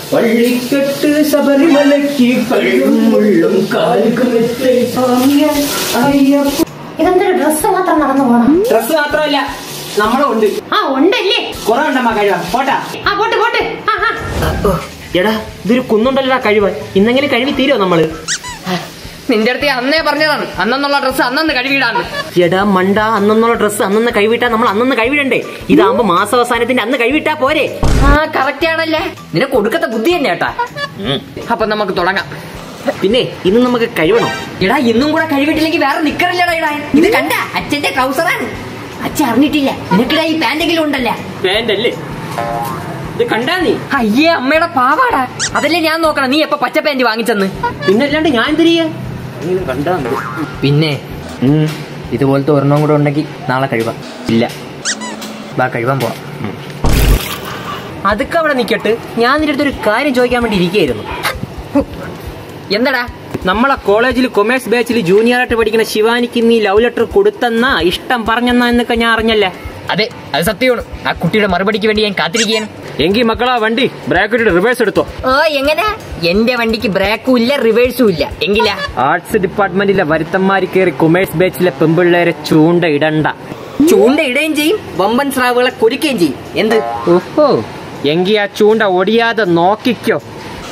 പള്ളിക്കെട്ട് ശബരിമലയ്ക്ക് കള്ളും മുള്ളും കാലുകുമെത്തെ സ്വാമിയെ അയ്യപ്പ ഇതെന്തൊരു ഡ്രസ്സ് മാത്രം നടന്നു പോണം ഡ്രസ് മാത്രമല്ല നമ്മളും ഉണ്ട് ആ ഉണ്ടല്ലേ കുറെ ഉണ്ടമ്മ കഴിവ പോട്ടാ ആ പോട്ട് പോട്ട് ആ ആ എടാ ഇതൊരു കുന്നുണ്ടല്ലോ കഴിവ് ഇന്നെങ്കിലും കഴിവി തീരുമോ നമ്മള് നിന്റെ അടുത്ത് ഞാൻ അന്നേ പറഞ്ഞതാണ് അന്നുള്ള ഡ്രസ്സ് അന്നന്ന് കഴുകിയിടാന്ന് എടാ മണ്ട അന്നുള്ള ഡ്രസ്സ് അന്നന്ന് കഴിവിട്ടാ നമ്മൾ അന്നന്ന് കഴിവിടണ്ടേ ഇതാകുമ്പോ മാസാവസാനത്തിന്റെ അന്ന് കഴിവിട്ടാ പോരെ ആ കറക്റ്റ് ആണല്ലേ നിനക്ക് കൊടുക്കത്ത ബുദ്ധി തന്നെ കേട്ടാ അപ്പൊ നമുക്ക് തുടങ്ങാം പിന്നെ ഇന്ന് നമുക്ക് കഴിവണം എടാ ഇന്നും കൂടെ കഴിവിട്ടില്ലെങ്കിൽ വേറെ നിക്കറില്ലടാ ഇടാ ഇത് കണ്ട അച്ഛന്റെ ട്രൗസറാണ് അച്ഛൻ അറിഞ്ഞിട്ടില്ല നിനക്കിടാ ഈ പാന്റെങ്കിലും ഉണ്ടല്ല വേണ്ടല്ലേ ഇത് കണ്ടാ നീ അയ്യേ അമ്മയുടെ പാവാടാ അതല്ലേ ഞാൻ നോക്കണം നീ എപ്പ പച്ച പാന്റ് വാങ്ങിച്ചെന്ന് പിന്നല്ലാണ്ട് ഞാൻ തിരിയ കണ്ടാ മതി. പിന്നെ ഇതുപോലത്തെ ഒരെണ്ണം കൂടെ ഉണ്ടെങ്കിൽ നാളെ കഴിവാം ഇല്ല ബാ കഴിവാൻ പോവാം അതൊക്കെ അവിടെ നിക്കട്ട് ഞാൻ നിന്റെ അടുത്ത് ഒരു കാര്യം ചോദിക്കാൻ വേണ്ടി ഇരിക്കുകയായിരുന്നു എന്തടാ നമ്മളെ കോളേജിൽ കൊമേഴ്സ് ബാച്ചിൽ ജൂനിയർ ആയിട്ട് പഠിക്കുന്ന ശിവാനിക്ക് നീ ലവ് ലെറ്റർ കൊടുത്തെന്നാ ഇഷ്ടം പറഞ്ഞെന്നാ എന്നൊക്കെ ഞാൻ അറിഞ്ഞല്ലേ അതെ അത് സത്യമാണ് ആ കുട്ടിയുടെ മറുപടിക്ക് വേണ്ടി ഞാൻ കാത്തിരിക്കുകയാണ് എങ്കിൽ മക്കളാ വണ്ടി ബ്രാക്കറ്റ് റിവേഴ്സ് എടുത്തോ ഓ എങ്ങനെ എന്റെ വണ്ടിക്ക് ബ്രേക്കും ഇല്ല റിവേഴ്സും ഇല്ല എങ്കിലാ ആർട്സ് ഡിപ്പാർട്ട്മെന്റിലെ വരുത്തന്മാര് കയറി കൊമേഴ്സ് ബാച്ചിലെ പെമ്പിള്ളേരെ ചൂണ്ട ഇടണ്ട ചൂണ്ട ഇടുകയും ചെയ്യും വമ്പൻ സ്രാവുകളെ കൊരിക്കുകയും ചെയ്യും എന്ത് ഓഹോ എങ്കി ആ ചൂണ്ട ഒടിയാതെ നോക്കിക്കോ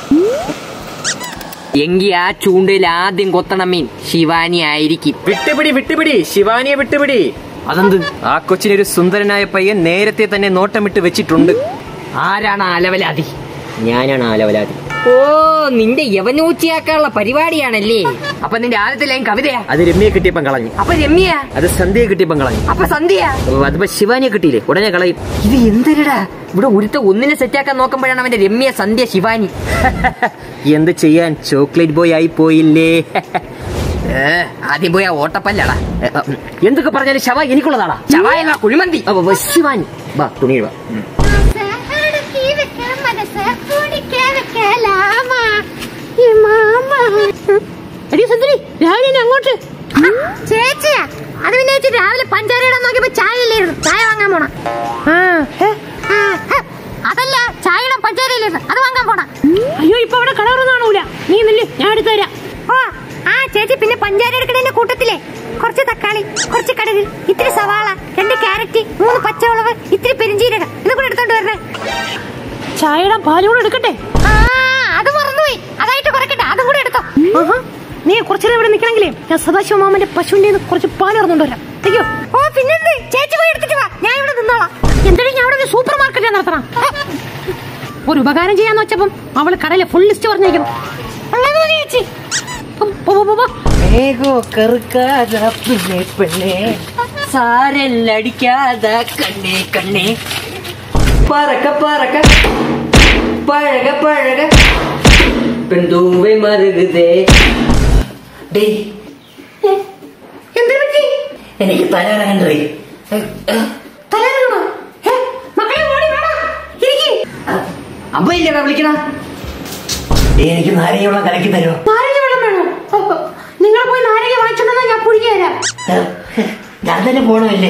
എങ്കി ആ ചൂണ്ടയിൽ ആദ്യം കൊത്തണ മീൻ ശിവാനി ആയിരിക്കും വിട്ടുപിടി വിട്ടുപിടി ശിവാനിയെ വിട്ടുപിടി അതെന്ത് ആ കൊച്ചിനൊരു സുന്ദരനായ പയ്യൻ നേരത്തെ തന്നെ നോട്ടമിട്ട് വെച്ചിട്ടുണ്ട് ആരാണ് അലവലാതി ഞാനാണ് ആലവലാതി ഓ നിന്റെ യവനൂച്ചിയാക്കാനുള്ള പരിപാടിയാണല്ലേ അപ്പൊ നിന്റെ ആദ്യത്തെ ലൈൻ കവിതയാ അത് രമ്യയെ കിട്ടിയപ്പം കളഞ്ഞു അപ്പൊ രമ്യ അത് സന്ധ്യയെ കിട്ടിയപ്പം കളഞ്ഞു അപ്പൊ സന്ധ്യ ഓ, അതിപ്പോ ശിവാനിയെ കിട്ടിയില്ലേ ഉടനെ കളയും ഇത് എന്തരടാ ഇവിടെ ഒരുത്ത ഒന്നിനെ സെറ്റാക്കാൻ നോക്കുമ്പോഴാണ് അവന്റെ രമ്യ സന്ധ്യ ശിവാനി എന്ത് ചെയ്യാൻ ചോക്ലേറ്റ് ബോയ് ആയി പോയില്ലേ ഏ, ആദ്യം പോയി ആ ഓട്ടപ്പല്ലടാ ഏ, ഉം, എന്തൊക്കെ പറഞ്ഞാലും ശവ എനിക്കുള്ളതാടാ ചവായല്ല കുഴിമന്തി അപ്പൊ, അപ്പൊ ശിവാനി വാ തുണി വാ രാവിലെ ഇനി അങ്ങോട്ട് ചേച്ചിയാ അത് പിന്നെ ചേച്ചി രാവിലെ പഞ്ചാര ഇടാൻ നോക്കിയപ്പോ ചായ ഇല്ലായിരുന്നു ചായ വാങ്ങാൻ പോണ അതല്ല ചായ ഇടാൻ പഞ്ചാര ഇല്ലായിരുന്നു അത് വാങ്ങാൻ പോണ അയ്യോ ഇപ്പൊ അവിടെ കളറൊന്നും കാണൂല നീ നില്ല് ഞാൻ എടുത്തു തരാം ഓ ആ ചേച്ചി പിന്നെ പഞ്ചാര എടുക്കണേന്റെ കൂട്ടത്തിലെ കുറച്ച് തക്കാളി കുറച്ച് കടുക് ഇത്തിരി സവാള രണ്ട് ക്യാരറ്റ് മൂന്ന് പച്ചമുളക് ഇത്തിരി പെരിഞ്ചീരകം ഇത് കൂടെ എടുത്തോണ്ട് വരണേ ചായയുടെ പാലുകൂടെ എടുക്കട്ടെ അത് മറന്നുപോയി അതായിട്ട് കുറയ്ക്കട്ടെ അതും കൂടെ എടുത്തോ നീ കുറച്ചു ഇവിടെ നിൽക്കണമെങ്കിലേ ഞാൻ സദാശിവ മാമന്റെ പശുവിന്റെ കയ്യിന്ന് കുറച്ച് പാൽ ഇറന്നുകൊണ്ട് വരാം അയ്യോ ഓ പിന്നെന്ത് ചേച്ചി പോയി എടുത്തിട്ട് വാ ഞാൻ ഇവിടെ നിന്നോളാം എന്തെങ്കിലും ഞാൻ അവിടെ ഒരു സൂപ്പർ മാർക്കറ്റ് നടത്തണം ഹ. ഒരു ഉപകാരം ചെയ്യാന്ന് വെച്ചപ്പം അവള് കടയിലെ ഫുൾ ലിസ്റ്റ് പറഞ്ഞേക്കണം ഉള്ളത് മതി ചേച്ചി പോ, പോ, പോ, പോ. ഏകോ കറുക്കാത പെണ്ണെ പെണ്ണെ സാരല്ലടിക്കാത കണ്ണേ കണ്ണേ പറക്ക പറക്ക പഴക പഴക പെൺതൂവെ മറുകുതേ ഡേയ് എന്തിനു പറ്റി എനിക്ക് തലകറങ്ങാൻ പോയി തലവേദന ഹേ, മക്കളെ ഓടി വേണം ഇരിക്ക്. അമ്മയില്ലേടാ വിളിക്കണ എനിക്ക് നാരങ്ങ കലക്കി തരുമോ നാരങ്ങ വെള്ളം വേണോ ഓ, നിങ്ങൾ പോയി നാരങ്ങ വാങ്ങിച്ചോണ്ടെന്നാ ഞാൻ പുഴുകി തരാം ഞാൻ തന്നെ പോണമല്ലേ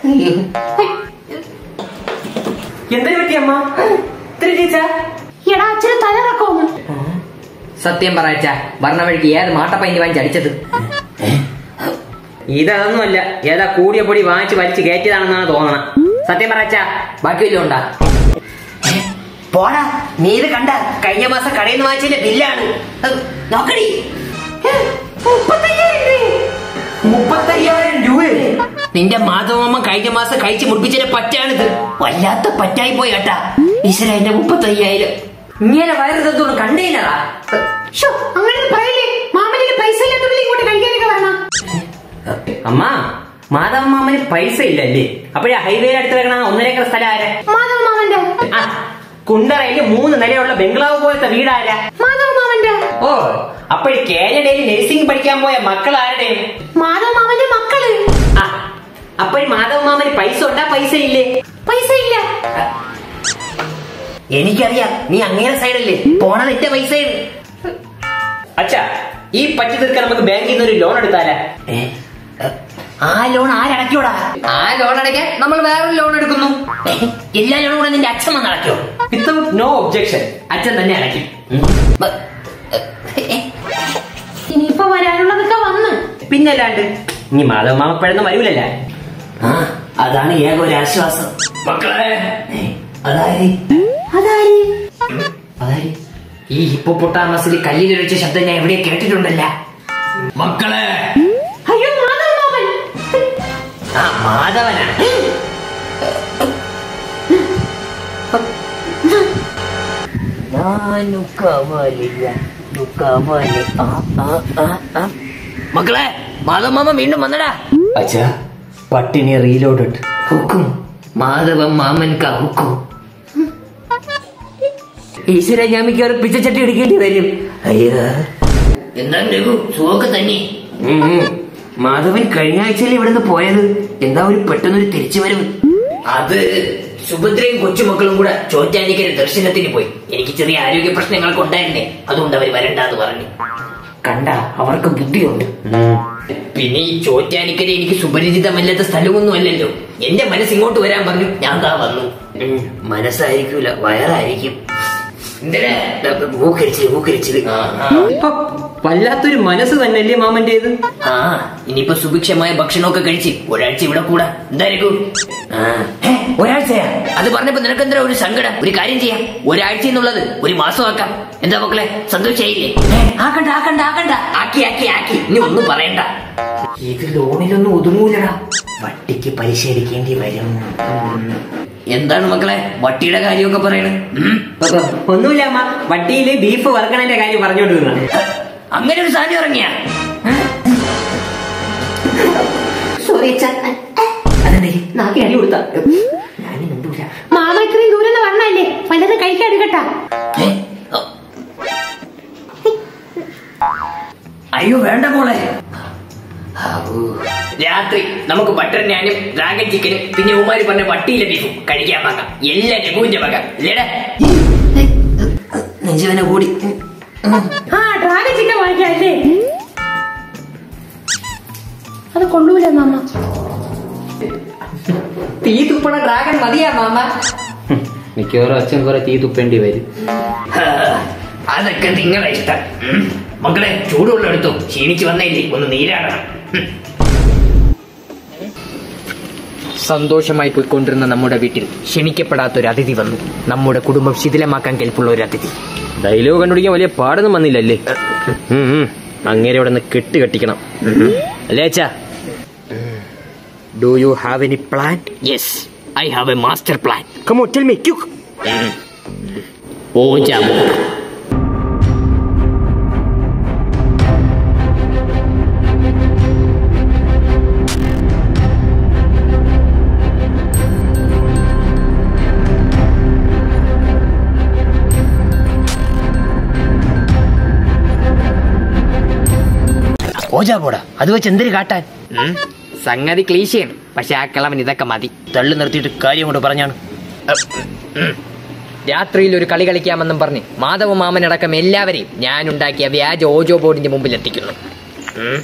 എന്തിനു പറ്റി അമ്മ ഇത്തിരി ടീച്ചാ എടാ അച്ഛന് തലറക്കോന്ന് സത്യം പറയച്ച വർണ്ണ വഴിക്ക് ഏത് മാട്ടപ്പൈന് വാങ്ങിച്ച് അടിച്ചത് ഇതൊന്നുമല്ല ഏതാ കൂടിയ പൊടി വാങ്ങിച്ച് വലിച്ച് കയറ്റിയതാണെന്നാണ് തോന്നണം സത്യം പറയച്ചാ ബാക്കി വല്ലതും ഉണ്ടാ പോടാ നീ ഇത് കണ്ട കഴിഞ്ഞ മാസം കടയിൽ നിന്ന് വാങ്ങിച്ചതിന്റെ ബില്ലാണ് അത് നോക്കടി മുപ്പത്തയ്യായിരം രൂപ നിന്റെ മാധവമ്മ കഴിഞ്ഞ മാസം കഴിച്ച് മുടിപ്പിച്ചതിന്റെ പറ്റാണിത് വല്ലാത്ത പറ്റായി പോയി കേട്ടാ ഈശ്വര എന്റെ മുപ്പത്തയ്യായിരം ഇങ്ങനെ വയറുതൊന്നും കണ്ടേനടാ ഷോ അങ്ങനെ പറയില്ലേ മാമനിക്ക് പൈസ ഇല്ലാത്തവരെ ഇങ്ങോട്ട് കഴിക്കാനൊക്കെ വരണം അമ്മ മാധവ മാമന് പൈസ ഇല്ലല്ലേ അപ്പോഴേ ഹൈവേയിൽ അടുത്ത് വെക്കണ ഒന്നരേക്കർ സ്ഥലം ആരാ മാധവ മാമന്റെ ആ കുണ്ടറയില് മൂന്ന് നിലയുള്ള ബംഗ്ലാവ് പോലത്തെ വീടാരാ മാധവ മാമന്റെ ഓ അപ്പോഴേ കാനഡയിൽ നഴ്സിംഗ് പഠിക്കാൻ പോയ മക്കൾ ആരുടെ മാധവ മാമന്റെ മക്കള് ആ അപ്പോഴേ മാധവ മാമന് പൈസ ഉണ്ടാ പൈസ ഇല്ലേ പൈസ ഇല്ല എനിക്കറിയാം നീ അങ്ങേ സൈഡല്ലേ പോണത് എന്റെ പൈസ അച്ഛാ ഈ പറ്റി തീർക്കാൻ നമുക്ക് ബാങ്കിൽ നിന്ന് ഒരു ലോൺ എടുത്താലാ ആ ലോൺ ആരടയ്ക്കൂടാ ആ ലോൺ അടയ്ക്കാൻ നമ്മൾ വേറൊരു ലോൺ എടുക്കുന്നു ഏ, എല്ലാ ലോണും കൂടെ നിന്റെ അച്ഛൻ വന്ന് അടയ്ക്കോ വിത്തൗട്ട് നോ ഒബ്ജെക്ഷൻ അച്ഛൻ തന്നെ അടയ്ക്കും ബ- ഏ, ഇനിയിപ്പോ വരാനുള്ളതൊക്കെ വന്ന് പിന്നല്ലാണ്ട് ഇനി മാധവ മാമപ്പഴന്ന് വരൂലല്ല ആ അതാണ് ഏക ഒരു ആശ്വാസം മക്കളെ ഏ, അതാര് അതാര് അതാര് ഈ ഹിപ്പോപ്പൊട്ടാമസിൽ കല്ലിലൊഴിച്ച ശബ്ദം ഞാൻ എവിടെ കേട്ടിട്ടുണ്ടല്ല മക്കളെ അയ്യോ മാധവ മാമൻ ആ മാധവനാണ് ഞാനു കവലില്ല കവലി ആ ആ ആ ആ മക്കളെ മാധവ മാമ വീണ്ടും വന്നടാ അച്ഛാ പട്ടിണി റീലോഡ് ഹുക്കും മാധവ മാമൻ കാ ഹുക്കും ഈശ്വര ഞാൻ മിക്കവാറും പിച്ചച്ചട്ടി എടുക്കേണ്ടി വരും അയ്യോ എന്താ രഘു സുഖമൊക്കെ തന്നെ മാധവൻ കഴിഞ്ഞ ആഴ്ചയിൽ ഇവിടുന്ന് പോയത് എന്താ ഒരു പെട്ടെന്നൊരു തിരിച്ചു വരവ് അത് സുഭദ്രയും കൊച്ചുമക്കളും കൂടെ ചോറ്റാനിക്കര ദർശനത്തിന് പോയി എനിക്ക് ചെറിയ ആരോഗ്യ പ്രശ്നങ്ങളൊക്കെ ഉണ്ടായിരുന്നേ അതുകൊണ്ട് അവർ വരണ്ടെന്ന് പറഞ്ഞു കണ്ട അവർക്ക് ബുദ്ധിയുണ്ട് പിന്നെ ഈ ചോറ്റാനിക്കര എനിക്ക് സുപരിചിതമല്ലാത്ത സ്ഥലമൊന്നും അല്ലല്ലോ എന്റെ മനസ്സ് ഇങ്ങോട്ട് വരാൻ പറഞ്ഞു ഞാൻ താ വന്നു ഉം, മനസ്സായിരിക്കൂല വയറായിരിക്കും എന്തിനാ മൂക്കരിച്ചില് മൂക്കരിച്ചില് ആ ആ. ഇപ്പൊ വല്ലാത്തൊരു മനസ്സ് തന്നെയല്ലേ മാമന്റേത് ആ ഇനിയിപ്പോ സുഭിക്ഷമായ ഭക്ഷണമൊക്കെ കഴിച്ച് ഒരാഴ്ച ഇവിടെ കൂടാ എന്തായിരിക്കും ആ, ഹേ, ഒരാഴ്ചയാ അത് പറഞ്ഞപ്പോ നിനക്ക് എന്താ ഒരു സങ്കടം ഒരു കാര്യം ചെയ്യാം ഒരാഴ്ച എന്നുള്ളത് ഒരു മാസം ആക്കാം എന്താ മക്കളെ സന്തോഷായില്ലേ ഹേ, ആക്കണ്ട ആക്കണ്ട ആക്കണ്ട ആക്കി ആക്കി ആക്കി ഇനി ഒന്നും പറയണ്ട ഇത് ലോണിലൊന്നും ഒതുങ്ങൂലടാ വട്ടിക്ക് പലിശ എടുക്കേണ്ടി വരും ഉം. എന്താണ് മക്കളെ വട്ടിയുടെ കാര്യമൊക്കെ പറയണത് ഉം? ഒന്നുമില്ല അമ്മ വട്ടിയില് ബീഫ് വറക്കണന്റെ കാര്യം പറഞ്ഞോണ്ടിരുന്ന അങ്ങനെ ഒരു സാധനം ഇറങ്ങിയ സോറി അച്ഛാ അതെന്തേ നാക്കി അടി കൊടുത്ത ഞാൻ മിണ്ടൂല മാമ ഇത്രയും ദൂരം നിന്ന് വരണല്ലേ വല്ലതും കഴിക്കാൻ എടുക്കട്ടാ ഏ? ഓ. അയ്യോ വേണ്ട മോളെ ഔ. രാത്രി നമുക്ക് ബട്ടർ നാനും ഡ്രാഗൺ ചിക്കനും പിന്നെ ഉമാര് പറഞ്ഞ വട്ടിയിലെ ബീഫും കഴിക്കാൻ വാങ്ങാം എല്ലാം രഘുവിന്റെ വക ഇല്ലേടാ നെഞ്ചുവനെ കൂടി ആ ഡ്രാഗൺ ചിക്കൻ വാങ്ങിക്കാം അല്ലേ അത് കൊള്ളൂല മാമ തീ തുപ്പണ ഡ്രാഗൺ മതിയാ മാമ മിക്കവാറും അച്ഛൻ കുറെ തീ തുപ്പേണ്ടി വരും ഹാ, അതൊക്കെ നിങ്ങളെ ഇഷ്ടം ഉം. മക്കളെ ചൂടുവെള്ളം എടുത്തു ക്ഷീണിച്ച് വന്നേലേ ഒന്ന് നീരാടണം ഉം. സന്തോഷമായി പോയിക്കൊണ്ടിരുന്ന നമ്മുടെ വീട്ടിൽ ക്ഷണിക്കപ്പെടാത്ത ഒരു അതിഥി വന്നു നമ്മുടെ കുടുംബം ശിഥിലമാക്കാൻ കെൽപ്പുള്ള ഒരു അതിഥി ഡയലോഗ് കണ്ടുപിടിക്കാൻ വലിയ പാടൊന്നും വന്നില്ലല്ലേ ഉം, ഉം. അങ്ങേരെ ഇവിടെ നിന്ന് കെട്ട് കെട്ടിക്കണം അല്ലേ അച്ഛാ do you have any plan yes I have a master plan come on tell me quick ഓ ജാമു ഓജാ പോടാ അത് വെച്ച് എന്തൊരു കാട്ടാൻ ഉം, സംഗതി ക്ലീശയാണ് പക്ഷെ ആ കിളവൻ ഇതൊക്കെ മതി തള്ളു നിർത്തിയിട്ട് കാര്യം കൊണ്ട് പറഞ്ഞാണ് ഉം. രാത്രിയിൽ ഒരു കളി കളിക്കാമെന്നും പറഞ്ഞ് മാധവ മാമനടക്കം എല്ലാവരെയും ഞാൻ ഉണ്ടാക്കിയ വ്യാജ ഓജോ ബോർഡിന്റെ മുമ്പിൽ എത്തിക്കുന്നു ഉം.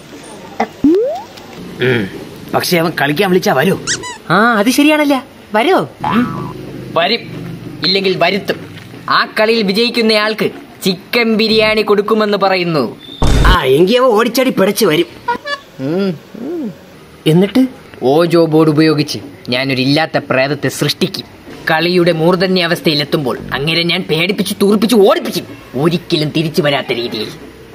ഉം. പക്ഷെ അവൻ കളിക്കാൻ വിളിച്ചാ വരൂ ആ അത് ശരിയാണല്ല വരോ വരും ഇല്ലെങ്കിൽ വരുത്തും ആ കളിയിൽ വിജയിക്കുന്നയാൾക്ക് ചിക്കൻ ബിരിയാണി കൊടുക്കുമെന്ന് പറയുന്നു ആ എങ്കിൽ അവ ഓടിച്ചാടി പിടച്ചു വരും എന്നിട്ട് ഓജോ ബോർഡ് ഉപയോഗിച്ച് ഞാനൊരു ഇല്ലാത്ത പ്രേതത്തെ സൃഷ്ടിക്കും കളിയുടെ മൂർധന്യ അവസ്ഥയിലെത്തുമ്പോൾ അങ്ങനെ ഞാൻ പേടിപ്പിച്ച് തൂർപ്പിച്ച് ഓടിപ്പിക്കും ഒരിക്കലും തിരിച്ചു വരാത്ത രീതിയിൽ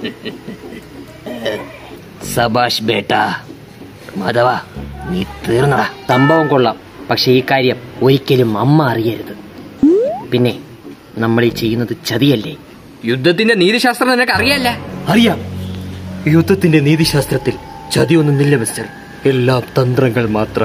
സബാഷ് ബേട്ട മാധവ നീ തീർന്നടാ സംഭവം കൊള്ളാം പക്ഷെ ഈ കാര്യം ഒരിക്കലും അമ്മ അറിയരുത് പിന്നെ നമ്മൾ ഈ ചെയ്യുന്നത് ചതിയല്ലേ യുദ്ധത്തിന്റെ നീതിശാസ്ത്രം നിനക്ക് അറിയാല്ല അറിയാം യുദ്ധത്തിന്റെ നീതിശാസ്ത്രത്തിൽ ചതിയൊന്നുമില്ല മിസ്റ്റർ എല്ലാം തന്ത്രങ്ങൾ മാത്രം